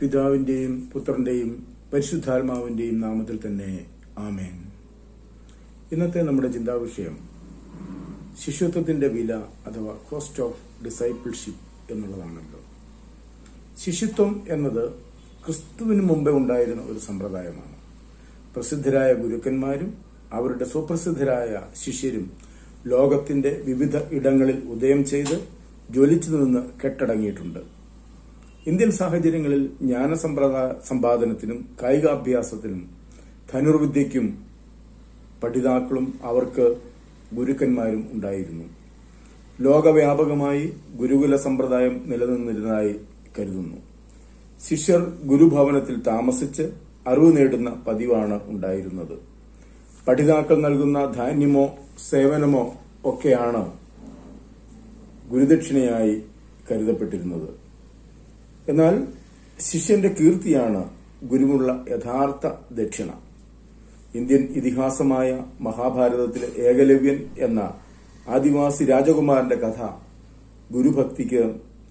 പിതാവിന്റെയും പുത്രന്റെയും പരിശുദ്ധാത്മാവിന്റെയും നാമത്തിൽ തന്നെ ആമേൻ ഇന്നത്തെ നമ്മുടെ ചിന്താവിഷയം ശിഷ്യത്വത്തിന്റെ വില അഥവാ കോസ്റ്റ് ഓഫ് ഡിസൈപ്പിൾഷിപ്പ് എന്നുള്ളതാണല്ലോ ശിഷ്യത്വം എന്നത് ക്രിസ്തുവിന് മുമ്പേ ഉണ്ടായിരുന്ന ഒരു സമ്പ്രദായമാണ് പ്രസിദ്ധരായ ഗുരുക്കന്മാരും അവരുടെ സുപ്രസിദ്ധരായ ശിഷ്യരും ലോകത്തിന്റെ വിവിധ ഇടങ്ങളിൽ ഉദയം ചെയ്ത് ജ്വലിച്ചു നിന്ന് കെട്ടടങ്ങിയിട്ടുണ്ട് ഇന്ത്യൻ സാഹചര്യങ്ങളിൽ ജ്ഞാനസമ്പ്രദായ സമ്പാദനത്തിനും കായികാഭ്യാസത്തിനും ധനുർവിദ്യയ്ക്കും പഠിതാക്കളും അവർക്ക് ഗുരുക്കന്മാരും ഉണ്ടായിരുന്നു ലോകവ്യാപകമായി ഗുരുകുല സമ്പ്രദായം നിലനിന്നിരുന്നതായി കരുതുന്നു ശിഷ്യർ ഗുരുഭവനത്തിൽ താമസിച്ച് അറിവ് നേടുന്ന പതിവാണ് ഉണ്ടായിരുന്നത് പഠിതാക്കൾ നൽകുന്ന ധാന്യമോ സേവനമോ ഒക്കെയാണ് ഗുരുദക്ഷിണയായി കരുതപ്പെട്ടിരുന്നത് എന്നാൽ ശിഷ്യന്റെ കീർത്തിയാണ് ഗുരുവുള്ള യഥാർത്ഥ ദക്ഷിണ ഇന്ത്യൻ ഇതിഹാസമായ മഹാഭാരതത്തിലെ ഏകലവ്യൻ എന്ന ആദിവാസി രാജകുമാരന്റെ കഥ ഗുരുഭക്തിക്ക്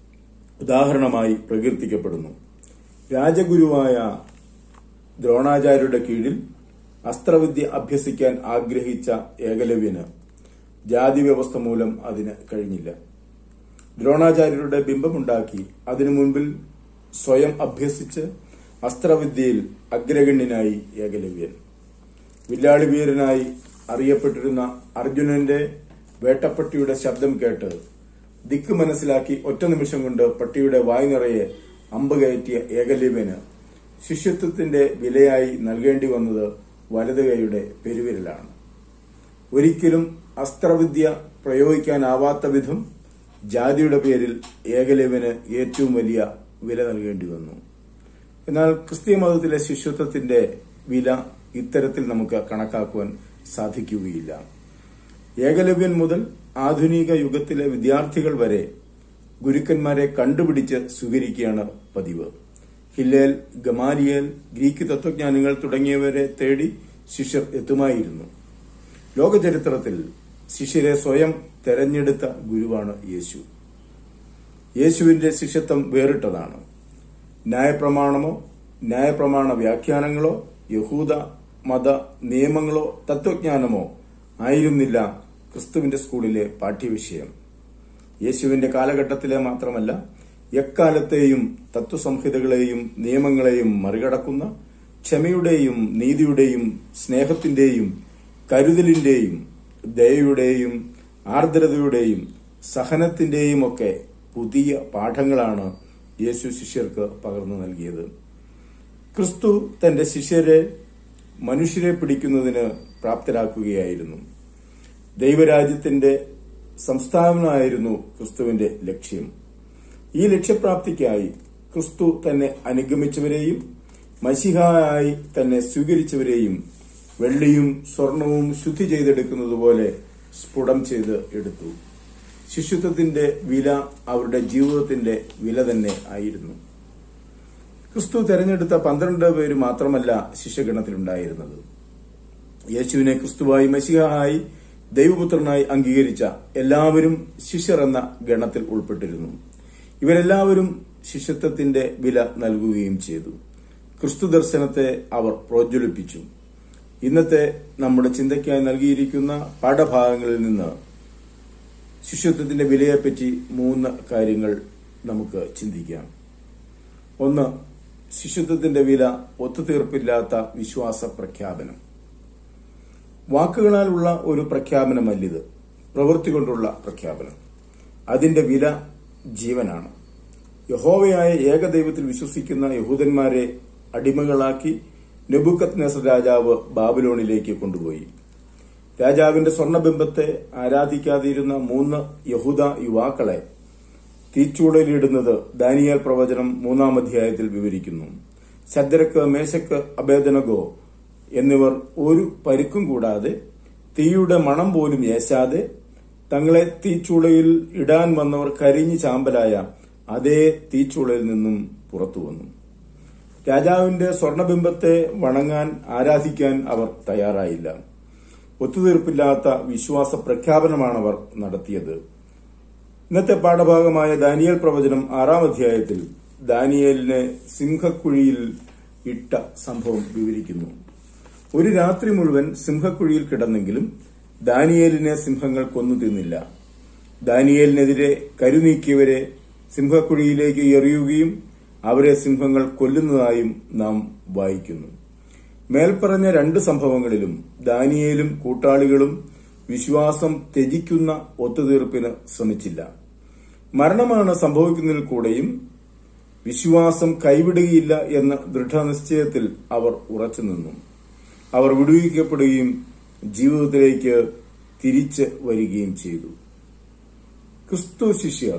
ഉദാഹരണമായി പ്രകീർത്തിക്കപ്പെടുന്നു രാജഗുരുവായ ദ്രോണാചാര്യരുടെ കീഴിൽ അസ്ത്രവിദ്യ അഭ്യസിക്കാൻ ആഗ്രഹിച്ച ഏകലവ്യന് ജാതി വ്യവസ്ഥ മൂലം അതിന് കഴിഞ്ഞില്ല ദ്രോണാചാര്യരുടെ ബിംബമുണ്ടാക്കി അതിനു മുൻപിൽ സ്വയം അഭ്യസിച്ച് അസ്ത്രവിദ്യയിൽ അഗ്രഗണ്യനായി ഏകലവ്യൻ വില്ലാളി വീരനായി അറിയപ്പെട്ടിരുന്ന അർജുനന്റെ വേട്ടപ്പട്ടിയുടെ ശബ്ദം കേട്ട് ദിക്ക് മനസ്സിലാക്കി ഒറ്റ നിമിഷം കൊണ്ട് പട്ടിയുടെ വായു നിറയെ അമ്പ് കയറ്റിയ ഏകലവ്യന് ശിഷ്യത്വത്തിന്റെ വിലയായി നൽകേണ്ടി വന്നത് വലതുകൈയുടെ പെരുവിരലാണ് ഒരിക്കലും അസ്ത്രവിദ്യ പ്രയോഗിക്കാനാവാത്ത വിധം ജാതിയുടെ പേരിൽ ഏകലവ്യന് ഏറ്റവും വലിയ വില നൽകേണ്ടി വന്നു എന്നാൽ ക്രിസ്തീയ മതത്തിലെ ശിഷ്യത്വത്തിന്റെ വില ഇത്തരത്തിൽ നമുക്ക് കണക്കാക്കുവാൻ സാധിക്കുകയില്ല ഏകലവ്യൻ മുതൽ ആധുനിക യുഗത്തിലെ വിദ്യാർത്ഥികൾ വരെ ഗുരുക്കന്മാരെ കണ്ടുപിടിച്ച് സ്വീകരിക്കുകയാണ് പതിവ് ഹില്ലേൽ ഗമാലിയേൽ ഗ്രീക്ക് തത്വജ്ഞാനികൾ തുടങ്ങിയവരെ തേടി ശിഷ്യർ എത്തുമായിരുന്നു ലോകചരിത്രത്തിൽ ശിഷ്യരെ സ്വയം തെരഞ്ഞെടുത്ത ഗുരുവാണ് യേശു യേശുവിന്റെ ശിഷ്യത്വം വേറിട്ടതാണ് ന്യായപ്രമാണമോ ന്യായപ്രമാണ വ്യാഖ്യാനങ്ങളോ യഹൂദ മത നിയമങ്ങളോ തത്വജ്ഞാനമോ ആയിരുന്നില്ല ക്രിസ്തുവിന്റെ സ്കൂളിലെ പാഠ്യവിഷയം യേശുവിന്റെ കാലഘട്ടത്തിലെ മാത്രമല്ല എക്കാലത്തെയും തത്വസംഹിതകളെയും നിയമങ്ങളെയും മറികടക്കുന്ന ക്ഷമയുടെയും നീതിയുടെയും സ്നേഹത്തിന്റെയും കരുതലിന്റെയും ദയയുടെയും ആർദ്രതയുടെയും സഹനത്തിന്റെയും ഒക്കെ പുതിയ പാഠങ്ങളാണ് യേശു ശിഷ്യർക്ക് പകർന്നു നൽകിയത് ക്രിസ്തു തന്റെ ശിഷ്യരെ മനുഷ്യരെ പിടിക്കുന്നതിന് പ്രാപ്തരാക്കുകയായിരുന്നു ദൈവരാജ്യത്തിന്റെ സംസ്ഥാപനമായിരുന്നു ക്രിസ്തുവിന്റെ ലക്ഷ്യം ഈ ലക്ഷ്യപ്രാപ്തിക്കായി ക്രിസ്തു തന്നെ അനുഗമിച്ചവരെയും മഷിഹായി തന്നെ സ്വീകരിച്ചവരെയും വെള്ളിയും സ്വർണവും ശുദ്ധി ചെയ്തെടുക്കുന്നതുപോലെ സ്ഫുടം ചെയ്ത് എടുത്തു ശിശുത്വത്തിന്റെ വില അവരുടെ ജീവിതത്തിന്റെ വില തന്നെ ആയിരുന്നു ക്രിസ്തു തെരഞ്ഞെടുത്ത പന്ത്രണ്ട് പേര് മാത്രമല്ല ശിഷ്യഗണത്തിലുണ്ടായിരുന്നത് യേശുവിനെ ക്രിസ്തുവായി മസിഹായി ദൈവപുത്രനായി അംഗീകരിച്ച എല്ലാവരും ശിഷ്യർ എന്ന ഗണത്തിൽ ഉൾപ്പെട്ടിരുന്നു ഇവരെല്ലാവരും ശിഷ്യത്വത്തിന്റെ വില നൽകുകയും ചെയ്തു ക്രിസ്തു ദർശനത്തെ അവർ പ്രോജ്വലിപ്പിച്ചു ഇന്നത്തെ നമ്മുടെ ചിന്തയ്ക്കായി നൽകിയിരിക്കുന്ന പാഠഭാഗങ്ങളിൽ നിന്ന് ശിഷ്യത്വത്തിന്റെ വിലയെപ്പറ്റി മൂന്ന് കാര്യങ്ങൾ നമുക്ക് ചിന്തിക്കാം ഒന്ന് ശിഷ്യത്വത്തിന്റെ വില ഒത്തുതീർപ്പില്ലാത്ത വിശ്വാസ പ്രഖ്യാപനം വാക്കുകളാലുള്ള ഒരു പ്രഖ്യാപനമല്ലിത് പ്രവൃത്തി കൊണ്ടുള്ള പ്രഖ്യാപനം അതിന്റെ വില ജീവനാണ് യഹോവയായ ഏകദൈവത്തിൽ വിശ്വസിക്കുന്ന യഹൂദന്മാരെ അടിമകളാക്കി നെബുക്കത് നെസർ രാജാവ് ബാബിലോണിലേക്ക് കൊണ്ടുപോയി രാജാവിന്റെ സ്വർണബിംബത്തെ ആരാധിക്കാതിരുന്ന മൂന്ന് യഹൂദ യുവാക്കളെ തീച്ചൂടലിടുന്നത് ദാനിയാൽ പ്രവചനം മൂന്നാം അധ്യായത്തിൽ വിവരിക്കുന്നു ശദ്രക്ക് മേശക്ക് അഭേദനഗോ എന്നിവർ ഒരു പരിക്കും കൂടാതെ തീയുടെ മണം പോലും ഏശാതെ തങ്ങളെ തീച്ചൂളയിൽ ഇടാൻ വന്നവർ കരിഞ്ഞു ചാമ്പലായ അതേ തീച്ചൂളയിൽ നിന്നും പുറത്തു വന്നു രാജാവിന്റെ സ്വർണബിംബത്തെ വണങ്ങാൻ ആരാധിക്കാൻ അവർ തയ്യാറായില്ല ഒത്തുതീർപ്പില്ലാത്ത വിശ്വാസ പ്രഖ്യാപനമാണ് അവർ നടത്തിയത് ഇന്നത്തെ പാഠഭാഗമായ ദാനിയൽ പ്രവചനം ആറാം അധ്യായത്തിൽ ദാനിയേലിനെ സിംഹക്കുഴിയിൽ ഇട്ട സംഭവം വിവരിക്കുന്നു ഒരു രാത്രി മുഴുവൻ സിംഹക്കുഴിയിൽ കിടന്നെങ്കിലും ദാനിയേലിനെ സിംഹങ്ങൾ കൊന്നു തിന്നില്ല ദാനിയേലിനെതിരെ കരുനീക്കിയവരെ സിംഹക്കുഴിയിലേക്ക് എറിയുകയും അവരെ സിംഹങ്ങൾ കൊല്ലുന്നതായും നാം വായിക്കുന്നു മേൽപ്പറഞ്ഞ രണ്ട് സംഭവങ്ങളിലും ദാനിയേലും കൂട്ടാളികളും വിശ്വാസം ത്യജിക്കുന്ന ഒത്തുതീർപ്പിന് ശ്രമിച്ചില്ല മരണമാണ് സംഭവിക്കുന്നതിൽ കൂടെയും വിശ്വാസം കൈവിടുകയില്ല എന്ന ദൃഢനിശ്ചയത്തിൽ അവർ ഉറച്ചുനിന്നു അവർ വിടുവിക്കപ്പെടുകയും ജീവിതത്തിലേക്ക് തിരിച്ച് വരികയും ചെയ്തു ക്രിസ്തു ശിഷ്യർ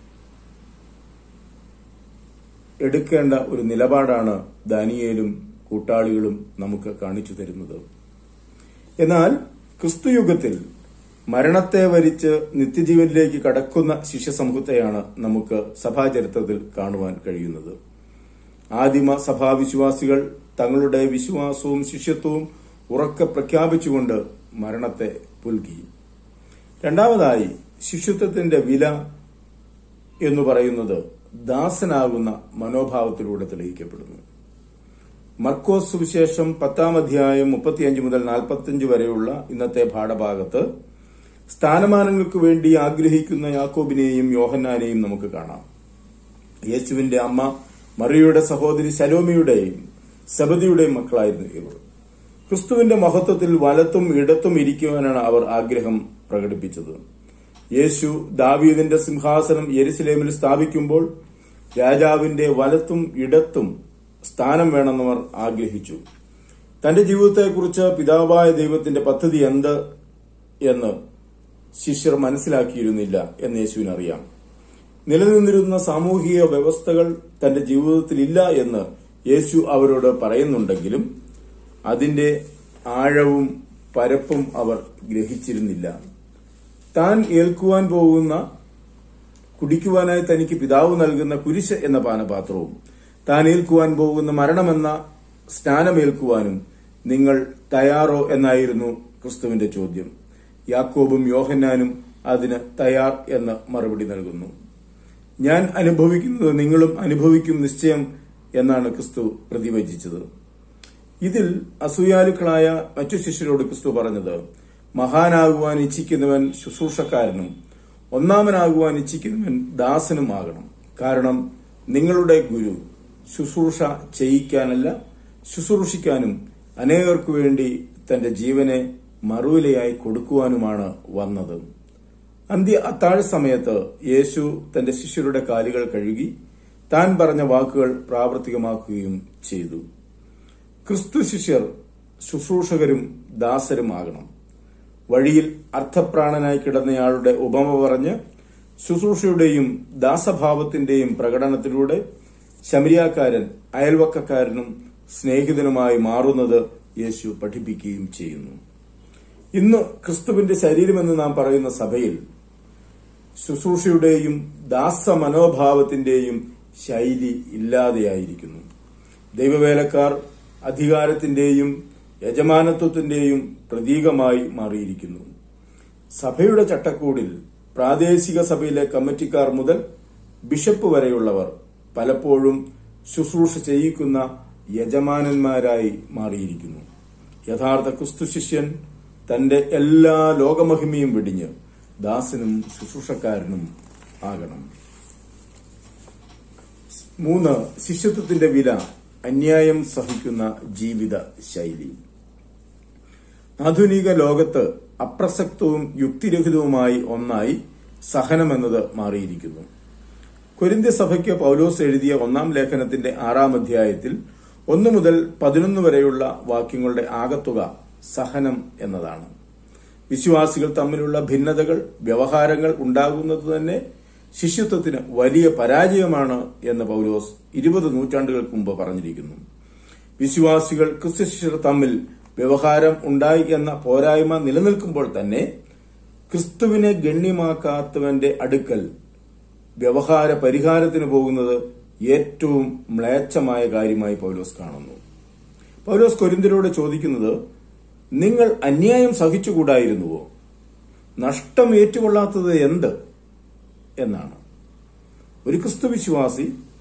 എടുക്കേണ്ട ഒരു നിലപാടാണ് ദാനിയേലും കൂട്ടാളികളും നമുക്ക് കാണിച്ചു തരുന്നത് എന്നാൽ ക്രിസ്തുയുഗത്തിൽ മരണത്തെ വരിച്ച് നിത്യജീവനിലേക്ക് കടക്കുന്ന ശിഷ്യസമൂഹത്തെയാണ് നമുക്ക് സഭാചരിത്രത്തിൽ കാണുവാൻ കഴിയുന്നത് ആദിമ സഭാവിശ്വാസികൾ തങ്ങളുടെ വിശ്വാസവും ശിഷ്യത്വവും ഉറക്കെ പ്രഖ്യാപിച്ചുകൊണ്ട് മരണത്തെ പുൽകി രണ്ടാമതായി ശിഷ്യത്വത്തിന്റെ വില എന്ന് പറയുന്നത് ദാസനാകുന്ന മനോഭാവത്തിലൂടെ തെളിയിക്കപ്പെടുന്നു മർക്കോസ് സുവിശേഷം പത്താം അധ്യായം മുപ്പത്തിയഞ്ച് മുതൽ നാൽപ്പത്തിയഞ്ച് വരെയുള്ള ഇന്നത്തെ പാഠഭാഗത്ത് സ്ഥാനമാനങ്ങൾക്ക് വേണ്ടി ആഗ്രഹിക്കുന്ന യാക്കോബിനെയും യോഹന്നാനെയും നമുക്ക് കാണാം യേശുവിന്റെ അമ്മ മറിയയുടെ സഹോദരി ശലോമിയുടെയും സബദിയുടെയും മക്കളായിരുന്നു ഇവർ ക്രിസ്തുവിന്റെ മഹത്വത്തിൽ വലത്തും ഇടത്തും ഇരിക്കുവാനാണ് അവർ ആഗ്രഹം പ്രകടിപ്പിച്ചത് യേശു ദാവീദിന്റെ സിംഹാസനം യെരുസലേമിൽ സ്ഥാപിക്കുമ്പോൾ രാജാവിന്റെ വലത്തും ഇടത്തും സ്ഥാനം വേണമെന്നവർ ആഗ്രഹിച്ചു തന്റെ ജീവിതത്തെക്കുറിച്ച് പിതാവായ ദൈവത്തിന്റെ പദ്ധതി എന്ത് എന്ന് ശിഷ്യർ മനസ്സിലാക്കിയിരുന്നില്ല എന്ന് യേശുവിനറിയാം നിലനിന്നിരുന്ന സാമൂഹിക വ്യവസ്ഥകൾ തന്റെ ജീവിതത്തിലില്ല എന്ന് യേശു അവരോട് പറയുന്നുണ്ടെങ്കിലും അതിന്റെ ആഴവും പരപ്പും അവർ ഗ്രഹിച്ചിരുന്നില്ല താൻ ഏൽക്കുവാൻ പോകുന്ന കുടിക്കുവാനായി തനിക്ക് പിതാവ് നൽകുന്ന കുരിശ് എന്ന പാനപാത്രവും താൻ ഏൽക്കുവാൻ പോകുന്ന മരണമെന്ന സ്നാനമേൽക്കുവാനും നിങ്ങൾ തയ്യാറോ എന്നായിരുന്നു ക്രിസ്തുവിന്റെ ചോദ്യം യാക്കോബും യോഹന്നാനും അതിന് തയ്യാർ എന്ന് മറുപടി നൽകുന്നു ഞാൻ അനുഭവിക്കുന്നത് നിങ്ങളും അനുഭവിക്കും നിശ്ചയം എന്നാണ് ക്രിസ്തു പ്രതിവചിച്ചത് ഇതിൽ അസൂയാലുക്കളായ മറ്റു ശിഷ്യരോട് ക്രിസ്തു പറഞ്ഞത് മഹാനാകുവാൻ ഇച്ഛിക്കുന്നവൻ ശുശ്രൂഷക്കാരനും ഒന്നാമനാകുവാൻ ഇച്ഛിക്കുന്നവൻ ദാസനും ആകണം കാരണം നിങ്ങളുടെ ഗുരു ശുശ്രൂഷ ചെയ്യിക്കാനല്ല ശുശ്രൂഷിക്കാനും അനേകർക്കു വേണ്ടി തന്റെ ജീവനെ മറുവിലയായി കൊടുക്കുവാനുമാണ് വന്നത് അന്ത്യ അത്താഴ സമയത്ത് യേശു തന്റെ ശിഷ്യരുടെ കാലുകൾ കഴുകി താൻ പറഞ്ഞ വാക്കുകൾ പ്രാവർത്തികമാക്കുകയും ചെയ്തു ക്രിസ്തു ശിഷ്യർ ശുശ്രൂഷകരും ദാസരുമാകണം വഴിയിൽ അർത്ഥപ്രാണനായി കിടന്നയാളുടെ ഉപമ പറഞ്ഞ് ശുശ്രൂഷയുടെയും ദാസഭാവത്തിന്റെയും പ്രകടനത്തിലൂടെ ശമരിയാക്കാരൻ അയൽവക്കക്കാരനും സ്നേഹിതനുമായി മാറുന്നത് യേശു പഠിപ്പിക്കുകയും ചെയ്യുന്നു ഇന്ന് ക്രിസ്തുവിന്റെ ശരീരമെന്ന് നാം പറയുന്ന സഭയിൽ ശുശ്രൂഷയുടെയും ദാസമനോഭാവത്തിന്റെയും ശൈലി ഇല്ലാതെയായിരിക്കുന്നു ദൈവവേലക്കാർ അധികാരത്തിന്റെയും യജമാനത്വത്തിന്റെയും പ്രതീകമായി മാറിയിരിക്കുന്നു സഭയുടെ ചട്ടക്കൂടിൽ പ്രാദേശിക സഭയിലെ കമ്മിറ്റിക്കാർ മുതൽ ബിഷപ്പ് വരെയുള്ളവർ പലപ്പോഴും ശുശ്രൂഷ ചെയ്യിക്കുന്ന യജമാനന്മാരായി മാറിയിരിക്കുന്നു യഥാർത്ഥ ക്രിസ്തു ശിഷ്യൻ തന്റെ എല്ലാ ലോകമഹിമയും വെടിഞ്ഞ് ദാസനും ശുശ്രൂഷക്കാരനും ആകണം മൂന്ന് ശിഷ്യത്വത്തിന്റെ വില അന്യായം സഹിക്കുന്ന ജീവിത ശൈലി ആധുനിക ലോകത്ത് അപ്രസക്തവും യുക്തിരഹിതവുമായി ഒന്നായി സഹനമെന്നത് മാറിയിരിക്കുന്നു കൊരിന്ത്യ സഭയ്ക്ക് പൗലോസ് എഴുതിയ ഒന്നാം ലേഖനത്തിന്റെ ആറാം അധ്യായത്തിൽ ഒന്നു മുതൽ പതിനൊന്ന് വരെയുള്ള വാക്യങ്ങളുടെ ആകത്തുക സഹനം എന്നതാണ് വിശ്വാസികൾ തമ്മിലുള്ള ഭിന്നതകൾ വ്യവഹാരങ്ങൾ ഉണ്ടാകുന്നത് തന്നെ ശിഷ്യത്വത്തിന് വലിയ പരാജയമാണ് എന്ന് പൗലോസ് ഇരുപത് നൂറ്റാണ്ടുകൾക്ക് മുമ്പ് പറഞ്ഞിരിക്കുന്നു വിശ്വാസികൾ ക്രിസ്തുശിഷ്യർ തമ്മിൽ വ്യവഹാരം ഉണ്ടായി എന്ന പോരായ്മ നിലനിൽക്കുമ്പോൾ തന്നെ ക്രിസ്തുവിനെ ഗണ്യമാക്കാത്തവന്റെ അടുക്കൽ വ്യവഹാര പരിഹാരത്തിന് പോകുന്നത് ഏറ്റവും മ്ലേച്ഛമായ കാര്യമായി പൗലോസ് കാണുന്നു പൗലോസ് കൊരിന്തിരോട് ചോദിക്കുന്നത് നിങ്ങൾ അന്യായം സഹിച്ചുകൂടായിരുന്നുവോ നഷ്ടം ഏറ്റുകൊള്ളാത്തത് എന്ത് എന്നാണ് ഒരു ക്രിസ്തു വിശ്വാസി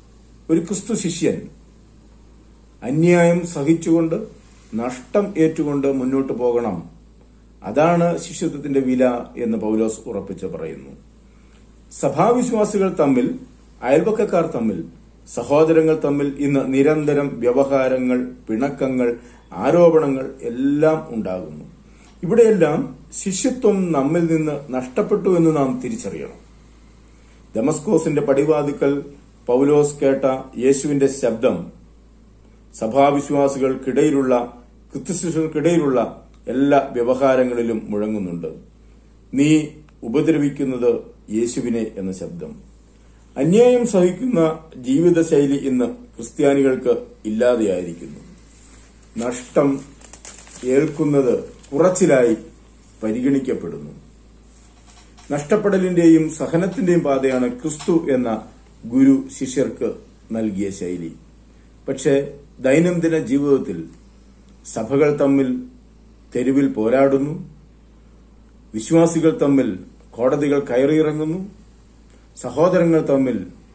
ഒരു ക്രിസ്തു ശിഷ്യൻ അന്യായം സഹിച്ചുകൊണ്ട് നഷ്ടം ഏറ്റുകൊണ്ട് മുന്നോട്ട് പോകണം അതാണ് ശിഷ്യത്വത്തിന്റെ വില എന്ന് പൗലോസ് ഉറപ്പിച്ച് പറയുന്നു സഭാവിശ്വാസികൾ തമ്മിൽ അയൽപക്കക്കാർ തമ്മിൽ സഹോദരങ്ങൾ തമ്മിൽ ഇന്ന് നിരന്തരം വ്യവഹാരങ്ങൾ പിണക്കങ്ങൾ ആരോപണങ്ങൾ എല്ലാം ഉണ്ടാകുന്നു ഇവിടെയെല്ലാം ശിഷ്യത്വം നമ്മിൽ നിന്ന് നഷ്ടപ്പെട്ടു എന്ന് നാം തിരിച്ചറിയണം ദമസ്കോസിന്റെ പടിവാതിക്കൽ പൗലോസ് കേട്ട യേശുവിന്റെ ശബ്ദം സഭാവിശ്വാസികൾക്കിടയിലുള്ള ക്രിസ്തുശിഷ്യർക്കിടയിലുള്ള എല്ലാ വ്യവഹാരങ്ങളിലും മുഴങ്ങുന്നുണ്ട് നീ ഉപദ്രവിക്കുന്നത് യേശുവിനെ എന്ന ശബ്ദം അന്യായം സഹിക്കുന്ന ജീവിതശൈലി ഇന്ന് ക്രിസ്ത്യാനികൾക്ക് ഇല്ലാതെയായിരിക്കുന്നു നഷ്ടം ഏൽക്കുന്നത് കുറച്ചിലായി പരിഗണിക്കപ്പെടുന്നു നഷ്ടപ്പെടലിന്റെയും സഹനത്തിന്റെയും പാതയാണ് ക്രിസ്തു എന്ന ഗുരു ശിഷ്യർക്ക് നൽകിയ ശൈലി പക്ഷേ ദൈനംദിന ജീവിതത്തിൽ സഭകൾ തമ്മിൽ തെരുവിൽ പോരാടുന്നു വിശ്വാസികൾ തമ്മിൽ കോടതികൾ കയറിയിറങ്ങുന്നു സഹോദരങ്ങൾ തമ്മിൽ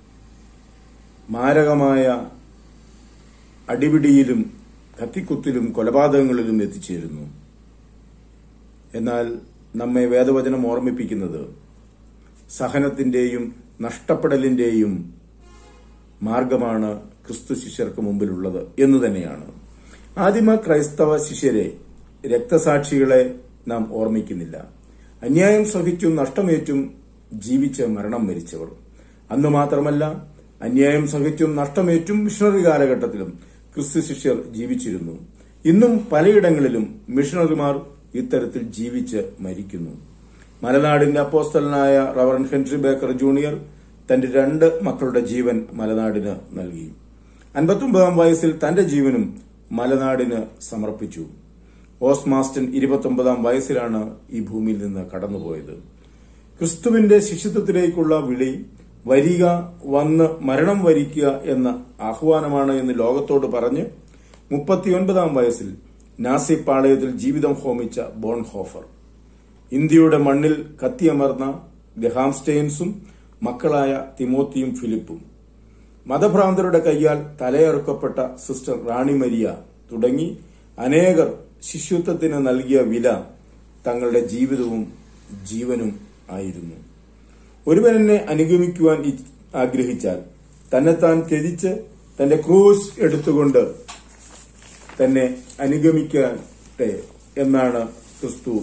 മാരകമായ അടിപിടിയിലും കത്തിക്കുത്തിലും കൊലപാതകങ്ങളിലും എത്തിച്ചേരുന്നു എന്നാൽ നമ്മെ വേദവചനം ഓർമ്മിപ്പിക്കുന്നത് സഹനത്തിന്റെയും നഷ്ടപ്പെടലിന്റെയും മാർഗമാണ് ക്രിസ്തു ശിഷ്യർക്ക് മുമ്പിലുള്ളത് എന്ന് തന്നെയാണ് ആദിമ ക്രൈസ്തവ ശിഷ്യരെ രക്തസാക്ഷികളെ നാം ഓർമ്മിക്കുന്നില്ല അന്യായം സഹിച്ചും നഷ്ടമേറ്റും ജീവിച്ച് മരണം മരിച്ചവർ അന്ന് മാത്രമല്ല അന്യായം സഹിച്ചും നഷ്ടമേറ്റും മിഷണറി കാലഘട്ടത്തിലും ക്രിസ്തു ശിഷ്യർ ജീവിച്ചിരുന്നു ഇന്നും പലയിടങ്ങളിലും മിഷണറിമാർ ഇത്തരത്തിൽ ജീവിച്ച് മരിക്കുന്നു മലനാടിന്റെ അപ്പോസ്തലനായ റവറൻ ഹെൻറി ബേക്കർ ജൂനിയർ തന്റെ രണ്ട് മക്കളുടെ ജീവൻ മലനാടിന് നൽകി അൻപത്തൊമ്പതാം വയസ്സിൽ തന്റെ ജീവനും മലനാടിന് സമർപ്പിച്ചു ഓസ്മാസ്റ്റൻ ഇരുപത്തൊമ്പതാം വയസ്സിലാണ് ഈ ഭൂമിയിൽ നിന്ന് കടന്നുപോയത് ക്രിസ്തുവിന്റെ ശിഷ്യത്വത്തിലേക്കുള്ള വിളി വരിക വന്ന് മരണം വരിക്കുക എന്ന ആഹ്വാനമാണ് എന്ന് ലോകത്തോട് പറഞ്ഞ് മുപ്പത്തിയൊൻപതാം വയസ്സിൽ നാസി പാളയത്തിൽ ജീവിതം ഹോമിച്ച ബോൺഹോഫർ ഇന്ത്യയുടെ മണ്ണിൽ കത്തിയമർന്ന ഗ്രഹാം സ്റ്റെയിൻസും മക്കളായ തിമോത്തിയും ഫിലിപ്പും മതഭ്രാന്തരുടെ കൈയാൽ തലയറുക്കപ്പെട്ട സിസ്റ്റർ റാണി മരിയ തുടങ്ങി അനേകർ ശിശുത്വത്തിന് നൽകിയ വില തങ്ങളുടെ ജീവിതവും ജീവനും ആയിരുന്നു ഒരുവൻ എന്നെ അനുഗമിക്കുവാൻ ഇ- ആഗ്രഹിച്ചാൽ തന്നെത്താൻ ത്യജിച്ച് തന്റെ ക്രൂശ് എടുത്തുകൊണ്ട് തന്നെ അനുഗമിക്കട്ടെ എന്നാണ് ക്രിസ്തു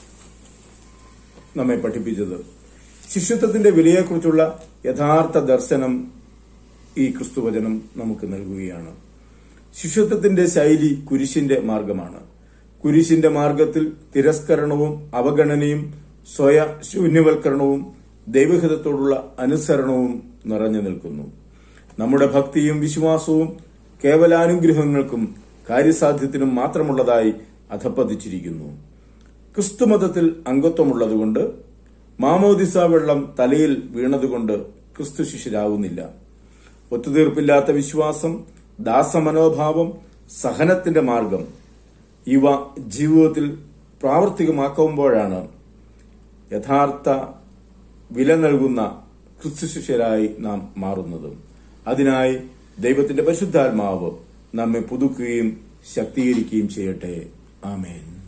നമ്മെ പഠിപ്പിച്ചത് ശിഷ്യത്വത്തിന്റെ വിലയെക്കുറിച്ചുള്ള യഥാർത്ഥ ദർശനം ഈ ക്രിസ്തുവചനം നമുക്ക് നൽകുകയാണ് ശിഷ്യത്വത്തിന്റെ ശൈലി കുരിശിന്റെ മാർഗമാണ് കുരിശിന്റെ മാർഗത്തിൽ തിരസ്കരണവും അവഗണനയും സ്വയ ശൂന്യവൽക്കരണവും ദൈവഹിതത്തോടുള്ള അനുസരണവും നിറഞ്ഞു നിൽക്കുന്നു നമ്മുടെ ഭക്തിയും വിശ്വാസവും കേവലാനുഗ്രഹങ്ങൾക്കും കാര്യസാധ്യത്തിനും മാത്രമുള്ളതായി അധപ്പതിച്ചിരിക്കുന്നു ക്രിസ്തുമതത്തിൽ അംഗത്വമുള്ളതുകൊണ്ട് മാമോദിസ വെള്ളം തലയിൽ വീണതുകൊണ്ട് ക്രിസ്തു ശിഷ്യരാകുന്നില്ല ഒത്തുതീർപ്പില്ലാത്ത വിശ്വാസം ദാസമനോഭാവം സഹനത്തിന്റെ മാർഗം ഇവ ജീവിതത്തിൽ പ്രാവർത്തികമാക്കുമ്പോഴാണ് യഥാർത്ഥ വില നൽകുന്ന ക്രിസ്തു ശിഷ്യരായി നാം മാറുന്നത് അതിനായി ദൈവത്തിന്റെ പരിശുദ്ധാത്മാവ് നമ്മെ പുതുക്കുകയും ശക്തീകരിക്കുകയും ചെയ്യട്ടെ ആമേൻ